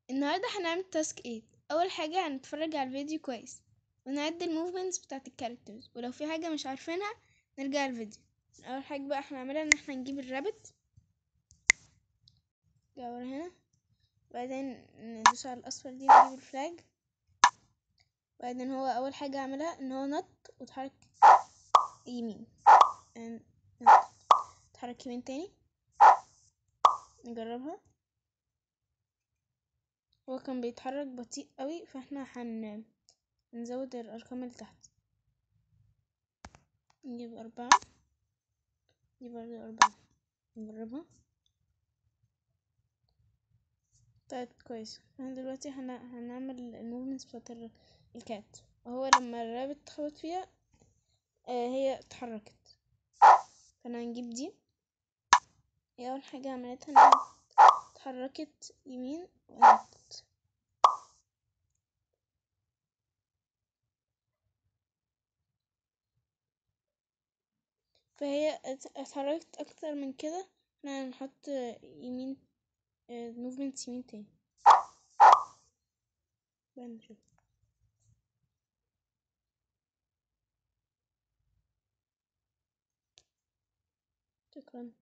النهارده هنعمل تاسك 8 اول حاجه هنتفرج على الفيديو كويس ونعد الموفمنتس بتاعت الكاركترز ولو في حاجه مش عارفينها نرجع الفيديو اول حاجه بقى احنا هنعملها ان احنا نجيب الرابت جاور هنا بعدين ندوس على الاصفر دي نجيب الفلاج بعدين هو اول حاجه عملها ان هو نط واتحرك يمين نط اتحرك يمين تاني نجربها هو كان بيتحرك بطيء قوي فاحنا هن نزود الارقام اللي تحت نجيب اربعة دي برضه اربعة نجربها طلعت كويس احنا دلوقتي هن... هنعمل الموفمنتس بتاعت الكات وهو لما الرابط خبط فيها آه هي اتحركت فانا هنجيب دي هي اول حاجة عملتها انها اتحركت يمين ونطت فهي اتحركت اكتر من كده احنا هنحط يمين موفمنت يمين تاني بقى نشوف شكرا